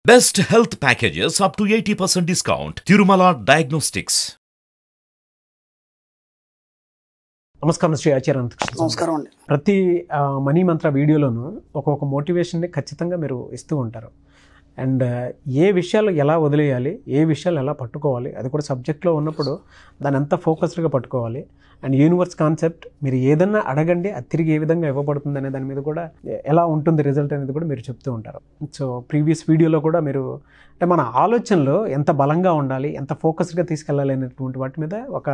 Best health packages up to 80% discount. Tirumala Diagnostics. నమస్కారం శ్రీ ఆచార్య అనంతకృష్ణ స్వామి. నమస్కారం అండి ప్రతి ఆ, మనీ మంత్ర వీడియోలోనూ ఒక్కొక్క మోటివేషన్ని ఖచ్చితంగా మీరు ఇస్తూ ఉంటారు అండ్ ఏ విషయాలు ఎలా వదిలేయాలి ఏ విషయాలు ఎలా పట్టుకోవాలి అది కూడా సబ్జెక్ట్లో ఉన్నప్పుడు దాన్ని ఎంత ఫోకస్డ్గా పట్టుకోవాలి అండ్ యూనివర్స్ కాన్సెప్ట్ మీరు ఏదన్నా అడగండి అది తిరిగి ఏ విధంగా ఇవ్వబడుతుంది అనే దాని మీద కూడా ఎలా ఉంటుంది రిజల్ట్ అనేది కూడా మీరు చెప్తూ ఉంటారు సో ప్రీవియస్ వీడియోలో కూడా మీరు అంటే మన ఆలోచనలు ఎంత బలంగా ఉండాలి ఎంత ఫోకస్డ్గా తీసుకెళ్ళాలి అనేటువంటి వాటి మీద ఒక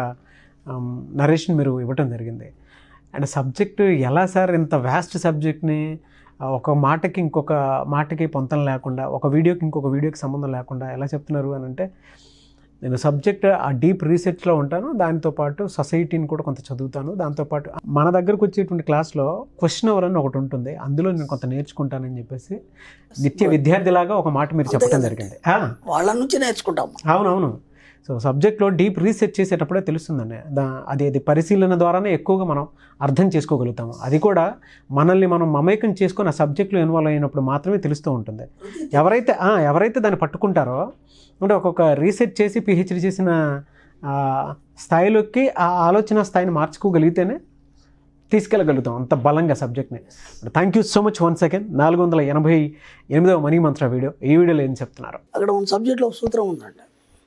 నరేషన్ మీరు ఇవ్వటం జరిగింది అండ్ సబ్జెక్ట్ ఎలా సార్ ఇంత వ్యాస్ట్ సబ్జెక్ట్ని ఒక మాటకి ఇంకొక మాటకి పొంతం లేకుండా ఒక వీడియోకి ఇంకొక వీడియోకి సంబంధం లేకుండా ఎలా చెప్తున్నారు అని అంటే నేను సబ్జెక్ట్ ఆ డీప్ రీసెర్చ్లో ఉంటాను దాంతోపాటు సొసైటీని కూడా కొంత చదువుతాను దాంతోపాటు మన దగ్గరకు వచ్చేటువంటి క్లాస్లో క్వశ్చన్ అవర్ అని ఒకటి ఉంటుంది అందులో నేను కొంత నేర్చుకుంటానని చెప్పేసి నిత్య విద్యార్థిలాగా ఒక మాట మీరు చెప్పడం జరిగింది ఆ, వాళ్ళ నుంచి నేర్చుకుంటాం అవునవును సో సబ్జెక్ట్లో డీప్ రీసెర్చ్ చేసేటప్పుడే తెలుస్తుందండి దా అది అది పరిశీలన ద్వారానే ఎక్కువగా మనం అర్థం చేసుకోగలుగుతాము అది కూడా మనల్ని మనం మమేకం చేసుకొని ఆ సబ్జెక్ట్లో ఇన్వాల్వ్ అయినప్పుడు మాత్రమే తెలుస్తూ ఉంటుంది ఎవరైతే ఆ, ఎవరైతే దాన్ని పట్టుకుంటారో అంటే ఒక్కొక్క రీసెర్చ్ చేసి పిహెచ్డి చేసిన ఆ, స్థాయిలోకి ఆ ఆలోచన స్థాయిని మార్చుకోగలిగితేనే తీసుకెళ్ళగలుగుతాం అంత బలంగా సబ్జెక్ట్ని thank you so much one second నాలుగు వందల ఎనభై ఎనిమిదవ మనీ మంత్ర వీడియో ఈ వీడియోలో ఏం చెప్తున్నారు అక్కడ ఉన్న సబ్జెక్ట్లో ఒక సూత్రం ఉందండి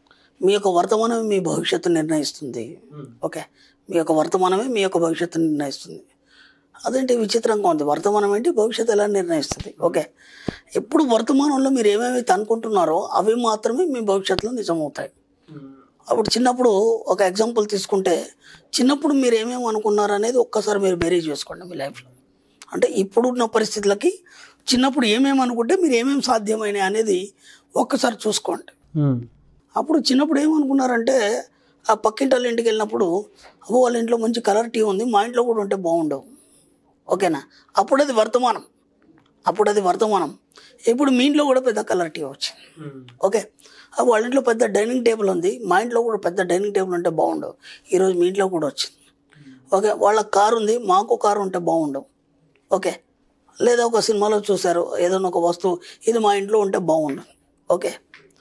మీ యొక్క వర్తమానమే మీ భవిష్యత్తు నిర్ణయిస్తుంది ఓకే మీ యొక్క వర్తమానమే మీ యొక్క భవిష్యత్తు నిర్ణయిస్తుంది అదేంటి విచిత్రంగా ఉంది వర్తమానం ఏంటి భవిష్యత్తు ఎలా నిర్ణయిస్తుంది ఓకే ఎప్పుడు వర్తమానంలో మీరు ఏమేమి అనుకుంటున్నారో అవి మాత్రమే మీ భవిష్యత్తులో నిజమవుతాయి అప్పుడు చిన్నప్పుడు ఒక ఎగ్జాంపుల్ తీసుకుంటే చిన్నప్పుడు మీరు ఏమేమి అనుకున్నారు అనేది ఒక్కసారి మీరు బేరీ చేసుకోండి మీ లైఫ్లో అంటే ఇప్పుడున్న పరిస్థితులకి చిన్నప్పుడు ఏమేమి అనుకుంటే మీరు ఏమేమి సాధ్యమైనవి అనేది ఒక్కసారి చూసుకోండి మ్మ్. అప్పుడు చిన్నప్పుడు ఏమనుకున్నారంటే ఆ పక్కింటి వాళ్ళ ఇంటికి వెళ్ళినప్పుడు అబ్బో వాళ్ళ ఇంట్లో మంచి కలర్ టీ ఉంది మా ఇంట్లో కూడా ఉంటే బాగుండవు ఓకేనా అప్పుడు అది వర్తమానం అప్పుడు అది వర్తమానం ఇప్పుడు మీ ఇంట్లో కూడా పెద్ద కలర్ టీ వచ్చింది ఓకే ఆ వాళ్ళ ఇంట్లో పెద్ద డైనింగ్ టేబుల్ ఉంది మా ఇంట్లో కూడా పెద్ద డైనింగ్ టేబుల్ ఉంటే బాగుండవు ఈరోజు మీ ఇంట్లో కూడా వచ్చింది ఓకే వాళ్ళ కారు ఉంది మాకు కారు ఉంటే బాగుండవు ఓకే లేదా ఒక సినిమాలో చూశారు ఏదైనా ఒక వస్తువు ఇది మా ఇంట్లో ఉంటే బాగుండు ఓకే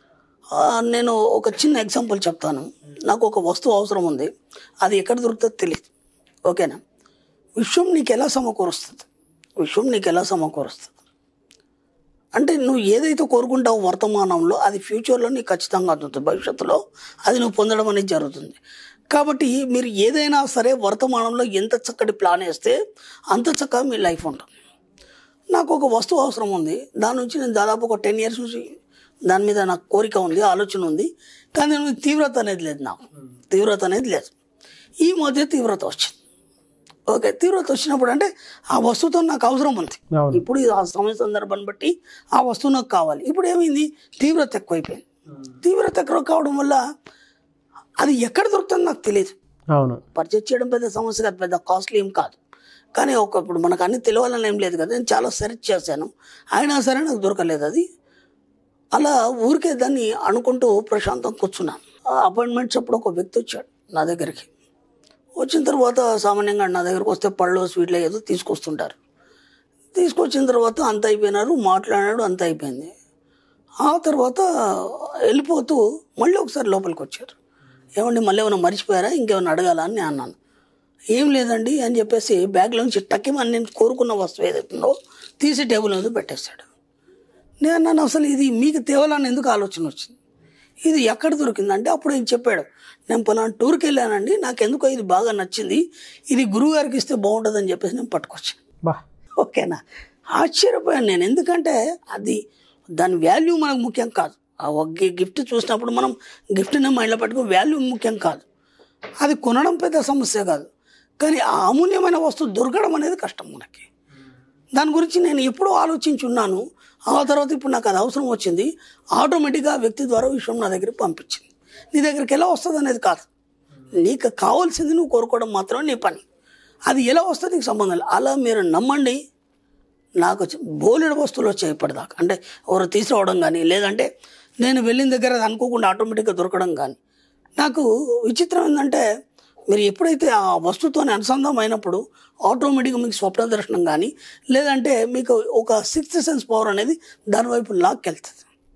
ఆ, నేను ఒక చిన్న ఎగ్జాంపుల్ చెప్తాను నాకు ఒక వస్తువు అవసరం ఉంది అది ఎక్కడ దొరుకుతుందో తెలియదు ఓకేనా విశ్వం నీకు ఎలా సమకూరుస్తుంది విశ్వం నీకు ఎలా సమకూరుస్తుంది అంటే నువ్వు ఏదైతే కోరుకుంటావో వర్తమానంలో అది ఫ్యూచర్లో నీకు ఖచ్చితంగా అందుతుంది భవిష్యత్తులో అది నువ్వు పొందడం అనేది జరుగుతుంది కాబట్టి మీరు ఏదైనా సరే వర్తమానంలో ఎంత చక్కటి ప్లాన్ వేస్తే అంత చక్కగా మీ లైఫ్ ఉంటుంది నాకు ఒక వస్తువు అవసరం ఉంది దాని నుంచి నేను దాదాపు ఒక టెన్ ఇయర్స్ నుంచి దాని మీద నాకు కోరిక ఉంది ఆలోచన ఉంది కానీ దాని మీద తీవ్రత అనేది లేదు నాకు తీవ్రత అనేది లేదు ఈ మధ్య తీవ్రత వచ్చింది ఓకే తీవ్రత వచ్చినప్పుడు అంటే ఆ వస్తువుతో నాకు అవసరం ఉంది అవును. ఇప్పుడు ఆ సమయ సందర్భాన్ని బట్టి ఆ వస్తువు నాకు కావాలి ఇప్పుడు ఏమైంది తీవ్రత ఎక్కువైపోయింది తీవ్రత ఎక్కువ కావడం వల్ల అది ఎక్కడ దొరుకుతుందో నాకు తెలియదు అవును పర్చేజ్ చేయడం పెద్ద సమస్య కాదు పెద్ద కాస్ట్లీ ఏం కాదు కానీ ఒక ఇప్పుడు మనకు అన్ని తెలియాలని ఏం లేదు కదా నేను చాలా సెర్చ్ చేశాను అయినా సరే నాకు దొరకలేదు అది అలా ఊరికే దాన్ని అనుకుంటూ ప్రశాంతం కూర్చున్నాను ఆ అపాయింట్మెంట్స్ అప్పుడు ఒక వ్యక్తి వచ్చాడు నా దగ్గరికి వచ్చిన తర్వాత సామాన్యంగా నా దగ్గరకు వస్తే పళ్ళు స్వీట్లు ఏదో తీసుకొస్తుంటారు తీసుకొచ్చిన తర్వాత అంత అయిపోయినారు మాట్లాడాడు అంత అయిపోయింది ఆ తర్వాత వెళ్ళిపోతూ మళ్ళీ ఒకసారి లోపలికి వచ్చారు ఏమండి మళ్ళీ ఏమైనా మర్చిపోయారా ఇంకేమైనా అడగాలా అని నేను అన్నాను ఏం లేదండి అని చెప్పేసి బ్యాగ్లోంచి టక్కిమని నేను కోరుకున్న వస్తువు ఏదైతుందో తీసి టేబుల్ మీద పెట్టేశాడు నేను అన్నాను అసలు ఇది మీకు తేవాలని ఎందుకు ఆలోచన వచ్చింది ఇది ఎక్కడ దొరికిందంటే అప్పుడు ఆయన చెప్పాడు నేను పలానా టూర్కి వెళ్ళానండి నాకు ఎందుకో ఇది బాగా నచ్చింది ఇది గురువుగారికి ఇస్తే బాగుంటుందని చెప్పేసి నేను పట్టుకొచ్చాను బా ఓకేనా ఆశ్చర్యపోయాను నేను ఎందుకంటే అది దాని వాల్యూ మనకు ముఖ్యం కాదు ఆ ఒక గిఫ్ట్ చూసినప్పుడు మనం గిఫ్ట్ని మైండ్లో పెట్టుకుని వాల్యూ ముఖ్యం కాదు అది కొనడం పెద్ద సమస్య కాదు కానీ ఆ అమూల్యమైన వస్తువు దొరకడం అనేది కష్టం మనకి దాని గురించి నేను ఎప్పుడూ ఆలోచించున్నాను ఆ తర్వాత ఇప్పుడు నాకు అది అవసరం వచ్చింది ఆటోమేటిక్గా ఆ వ్యక్తి ద్వారా విషయం నా దగ్గరికి పంపించింది నీ దగ్గరికి ఎలా వస్తుంది అనేది కాదు నీకు కావాల్సింది నువ్వు కోరుకోవడం మాత్రమే నీ పని అది ఎలా వస్తుంది నీకు సంబంధం లేదు అలా మీరు నమ్మండి నాకు చ- బోలెడు వస్తువులు వచ్చాయి ఇప్పటిదాకా అంటే ఎవరు తీసుకురావడం కానీ లేదంటే నేను వెళ్ళిన దగ్గర అది అనుకోకుండా ఆటోమేటిక్గా దొరకడం కానీ నాకు విచిత్రం ఏంటంటే మీరు ఎప్పుడైతే ఆ వస్తువుతోనే అనుసంధానం అయినప్పుడు ఆటోమేటిక్గా మీకు స్వప్న దర్శనం కానీ లేదంటే మీకు ఒక సిక్స్త్ సెన్స్ పవర్ అనేది దాని వైపు లాక్కెళ్తుంది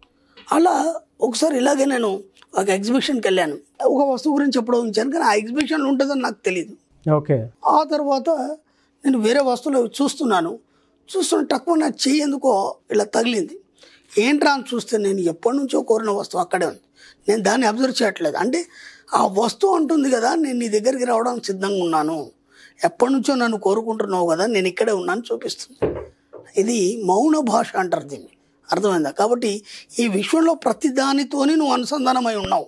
అలా ఒకసారి ఇలాగే నేను ఒక ఎగ్జిబిషన్కి వెళ్ళాను ఒక వస్తువు గురించి ఎప్పుడో ఉంచాను కానీ ఆ ఎగ్జిబిషన్లో ఉంటుందని నాకు తెలియదు ఓకే ఆ తర్వాత నేను వేరే వస్తువులు చూస్తున్నాను చూస్తున్న తక్కువ నా చెయ్యి ఎందుకో ఇలా తగిలింది ఏంట్రా అని చూస్తే నేను ఎప్పటి నుంచో కోరిన వస్తువు అక్కడే ఉంది నేను దాన్ని అబ్జర్వ్ చేయట్లేదు అంటే ఆ వస్తువు అంటుంది కదా నేను నీ దగ్గరికి రావడానికి సిద్ధంగా ఉన్నాను ఎప్పటి నుంచో నన్ను కోరుకుంటున్నావు కదా నేను ఇక్కడే ఉన్నాను చూపిస్తుంది ఇది మౌన భాష అంటారు దీన్ని అర్థమైందా కాబట్టి ఈ విశ్వంలో ప్రతి దానితోని నువ్వు అనుసంధానమై ఉన్నావు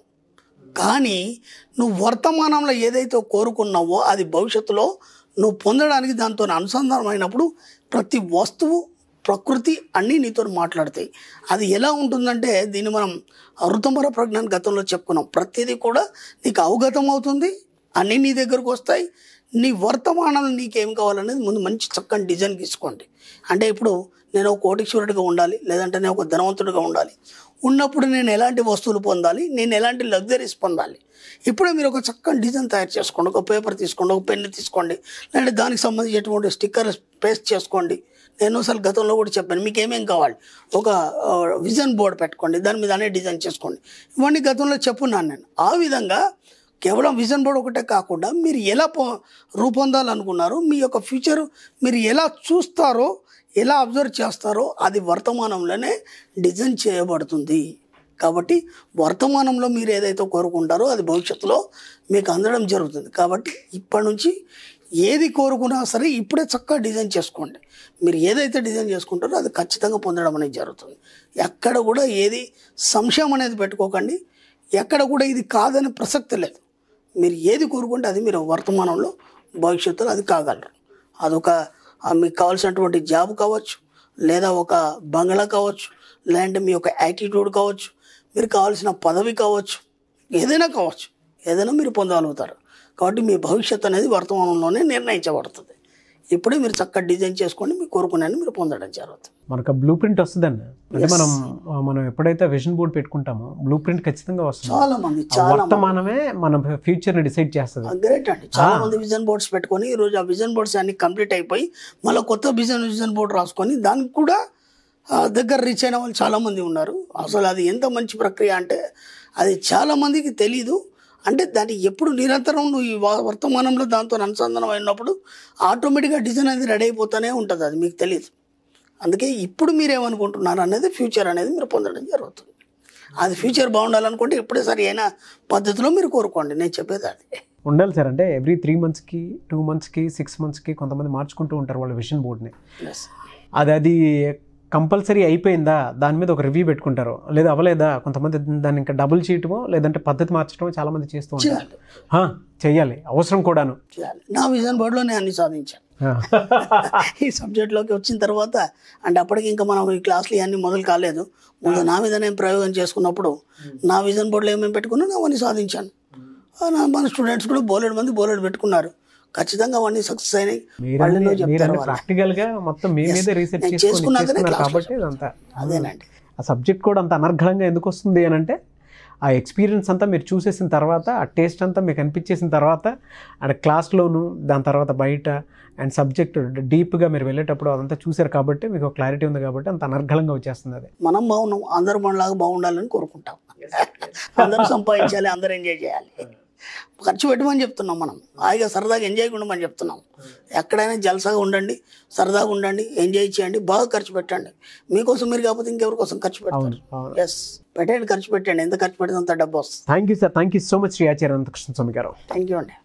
కానీ నువ్వు వర్తమానంలో ఏదైతే కోరుకున్నావో అది భవిష్యత్తులో నువ్వు పొందడానికి దాంతో అనుసంధానమైనప్పుడు ప్రతి వస్తువు ప్రకృతి అన్నీ నీతో మాట్లాడతాయి అది ఎలా ఉంటుందంటే దీన్ని మనం ఋతమర ప్రజ్ఞాన గతంలో చెప్పుకున్నాం ప్రతిదీ కూడా నీకు అవగతం అవుతుంది అన్నీ నీ దగ్గరకు వస్తాయి నీ వర్తమానంలో నీకేం కావాలనేది ముందు మంచి చక్కని డిజైన్ తీసుకోండి అంటే ఇప్పుడు నేను ఒక కోటీశ్వరుడిగా ఉండాలి లేదంటే నేను ఒక ధనవంతుడిగా ఉండాలి ఉన్నప్పుడు నేను ఎలాంటి వస్తువులు పొందాలి నేను ఎలాంటి లగ్జరీస్ పొందాలి ఇప్పుడే మీరు ఒక చక్కని డిజైన్ తయారు చేసుకోండి ఒక పేపర్ తీసుకోండి ఒక పెన్ను తీసుకోండి లేదంటే దానికి సంబంధించినటువంటి స్టిక్కర్ పేస్ట్ చేసుకోండి నేను అసలు గతంలో కూడా చెప్పాను మీకు ఏమేం కావాలి ఒక విజన్ బోర్డ్ పెట్టుకోండి దాని మీద అనే డిజైన్ చేసుకోండి ఇవన్నీ గతంలో చెప్పున్నాను నేను ఆ విధంగా కేవలం విజన్ బోర్డ్ ఒకటే కాకుండా మీరు ఎలా పో రూపొందాలనుకున్నారు మీ యొక్క ఫ్యూచర్ మీరు ఎలా చూస్తారో ఎలా అబ్జర్వ్ చేస్తారో అది వర్తమానంలోనే డిజైన్ చేయబడుతుంది కాబట్టి వర్తమానంలో మీరు ఏదైతే కోరుకుంటారో అది భవిష్యత్తులో మీకు అందడం జరుగుతుంది కాబట్టి ఇప్పటి నుంచి ఏది కోరుకున్నా సరే ఇప్పుడే చక్కగా డిజైన్ చేసుకోండి మీరు ఏదైతే డిజైన్ చేసుకుంటారో అది ఖచ్చితంగా పొందడం అనేది జరుగుతుంది ఎక్కడ కూడా ఏది సంశయం అనేది పెట్టుకోకండి ఎక్కడ కూడా ఇది కాదని ప్రసక్తి లేదు మీరు ఏది కోరుకుంటే అది మీరు వర్తమానంలో భవిష్యత్తులో అది కాగలరు అదొక ఆ మీకు కావాల్సినటువంటి జాబ్ కావచ్చు లేదా ఒక బంగ్లా కావచ్చు లేదంటే మీ యొక్క యాటిట్యూడ్ కావచ్చు మీరు కావాల్సిన పదవి కావచ్చు ఏదైనా కావచ్చు ఏదైనా మీరు పొందగలుగుతారు కాబట్టి మీ భవిష్యత్తు అనేది వర్తమానంలోనే నిర్ణయించబడుతుంది ఇప్పుడే మీరు చక్కగా డిజైన్ చేసుకోండి మీ కోరుకునేది మీరు పొందడం జరుగుతుంది మనకు బ్లూ ప్రింట్ వస్తుందండి అంటే మనం మనం ఎప్పుడైతే విజన్ బోర్డ్ పెట్టుకుంటామో బ్లూ ప్రింట్ ఖచ్చితంగా వస్తుంది చాలా మంది ఆ చాలా మంది వర్తమానమే మన ఫ్యూచర్ ని డిసైడ్ చేస్తుంది గ్రేట్ అండి చాలా మంది విజన్ బోర్డ్స్ పెట్టుకొని ఈ రోజు ఆ విజన్ బోర్డ్స్ అన్ని కంప్లీట్ అయిపోయి మళ్ళీ కొత్త విజన్ విజన్ బోర్డ్ రాసుకొని దానికి కూడా ఆ, దగ్గర రీచ్ అయిన వాళ్ళు చాలా మంది ఉన్నారు అసలు అది ఎంత మంచి ప్రక్రియ అంటే అది చాలా మందికి తెలీదు అంటే దాన్ని ఎప్పుడు నిరంతరం నువ్వు ఈ వా- వర్తమానంలో దాంతో అనుసంధానం అయినప్పుడు ఆటోమేటిక్గా డిజైన్ అనేది రెడీ అయిపోతూనే ఉంటుంది అది మీకు తెలియదు అందుకే ఇప్పుడు మీరేమనుకుంటున్నారు అనేది ఫ్యూచర్ అనేది మీరు పొందడం జరుగుతుంది అది ఫ్యూచర్ బాగుండాలనుకుంటే ఇప్పుడే సరి అయిన పద్ధతిలో మీరు కోరుకోండి నేను చెప్పేది అది ఉండాలి సార్ అంటే ఎవ్రీ త్రీ మంత్స్కి టూ మంత్స్కి సిక్స్ మంత్స్కి కొంతమంది మార్చుకుంటూ ఉంటారు వాళ్ళ విజన్ బోర్డ్ని Yes. అది అది కంపల్సరీ అయిపోయిందా దాని మీద ఒక రివ్యూ పెట్టుకుంటారు లేదా అవ్వలేదా కొంతమంది దాన్ని ఇంకా డబుల్ చేయటమో లేదంటే పద్ధతి మార్చడమో చాలా మంది చేస్తూ ఉంటారు చేయాలి హా, చెయ్యాలి అవసరం కూడాను చేయాలి నా విజన్ బోర్డులో నేను అన్ని సాధించాను హా. ఈ సబ్జెక్ట్లోకి వచ్చిన తర్వాత అంటే అప్పటికి ఇంకా మనం ఈ క్లాసులు ఇవన్నీ మొదలు కాలేదు ముందు నా మీద నేను ప్రయోగం చేసుకున్నప్పుడు నా విజన్ బోర్డులో ఏమేమి పెట్టుకున్నా అవన్నీ సాధించాను ఆ, నా మన స్టూడెంట్స్ కూడా బోలెడు మంది బోలెడు పెట్టుకున్నారు ఖచ్చితంగా అవన్నీ సక్సెస్ అయినాయి వాళ్ళలో మీరన్నీ చెప్తారు మీరన్నీ వాళ్ళు. ప్రాక్టికల్ గా మొత్తం మీ Yes. మీదే రీసెర్చ్ నేను చేసుకొని చేసుకున్నాకనే చేసుకున్నారు class లో కాబట్టి ఇదంతా అదేనండి ఆ సబ్జెక్ట్ కూడా అంత అనర్ఘలంగా ఎందుకు వస్తుంది అని అంటే ఆ ఎక్స్పీరియన్స్ అంతా మీరు చూసేసిన తర్వాత ఆ టేస్ట్ అంతా మీకు అనిపించేసిన తర్వాత అండ్ క్లాస్లోను దాని తర్వాత బయట అండ్ సబ్జెక్ట్ డీప్గా మీరు వెళ్ళేటప్పుడు అదంతా చూశారు కాబట్టి మీకు క్లారిటీ ఉంది కాబట్టి అంత అనర్ఘలంగా వచ్చేస్తుంది అది మనం బాగున్నాం అందరూ మనలాగా బాగుండాలని కోరుకుంటాం అందరూ సంపాదించాలి అందరూ ఎంజాయ్ చేయాలి ఖర్చు పెట్టమని చెప్తున్నాం మనం హాయిగా సరదాగా ఎంజాయ్ ఉండమని చెప్తున్నాం ఎక్కడైనా జలసాగా ఉండండి సరదాగా ఉండండి ఎంజాయ్ చేయండి బాగా ఖర్చు పెట్టండి మీకోసం మీరు కాకపోతే ఇంకెవరి కోసం ఖర్చు పెడతారు అవును ఎస్ పెట్టండి ఖర్చు పెట్టండి ఎంత ఖర్చు పెడితే అంత డబ్బు వస్తుంది thank you sir thank you so much Shri Acharya Anantakrishna Swami గారు థ్యాంక్ యూ అండి